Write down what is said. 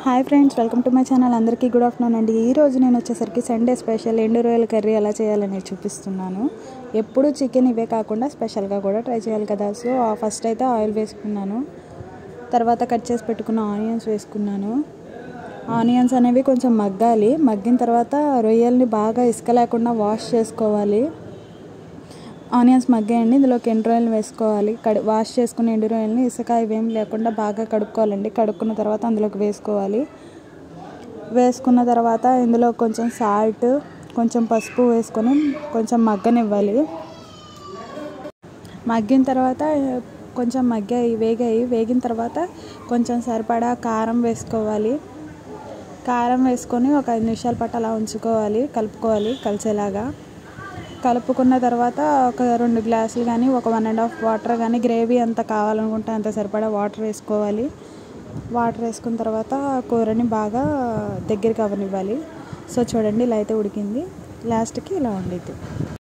hi friends welcome to my channel అందరికీ good afternoon అండి ఈ రోజు నేను వచ్చేసరికి సండే స్పెషల్ ఎండు రొయ్యల కర్రీ ఎలా చేయాలని చూపిస్తున్నాను ఎప్పుడు చికెన్ ఇవే కాకుండా స్పెషల్గా కూడా ట్రై చేయాలి కదా సో ఫస్ట్ అయితే ఆయిల్ వేసుకున్నాను తర్వాత కట్ చేసి పెట్టుకున్న ఆనియన్స్ వేసుకున్నాను ఆనియన్స్ అనేవి కొంచెం మగ్గాలి మగ్గిన తర్వాత రొయ్యల్ని బాగా ఇసుక లేకుండా వాష్ చేసుకోవాలి ఆనియన్స్ మగ్గాయండి ఇందులోకి ఎండు రొయ్యలు వేసుకోవాలి కడి వాష్ చేసుకున్న ఎండు రొయ్యలని ఇసుక ఇవేం లేకుండా బాగా కడుక్కోవాలండి కడుక్కున్న తర్వాత అందులోకి వేసుకోవాలి వేసుకున్న తర్వాత ఇందులో కొంచెం సాల్ట్ కొంచెం పసుపు వేసుకొని కొంచెం మగ్గనివ్వాలి మగ్గిన తర్వాత కొంచెం మగ్గాయి వేగాయి వేగిన తర్వాత కొంచెం సరిపడా కారం వేసుకోవాలి కారం వేసుకొని ఒక ఐదు నిమిషాల పాటు అలా ఉంచుకోవాలి కలుపుకోవాలి కలిసేలాగా కలుపుకున్న తర్వాత ఒక రెండు గ్లాసులు కానీ ఒక వన్ అండ్ హాఫ్ వాటర్ కానీ గ్రేవీ ఎంత కావాలనుకుంటే అంత సరిపడా వాటర్ వేసుకోవాలి వాటర్ వేసుకున్న తర్వాత కూరని బాగా దగ్గరికి అవ్వనివ్వాలి సో చూడండి ఇలా అయితే ఉడికింది లాస్ట్కి ఇలా ఉండిద్ది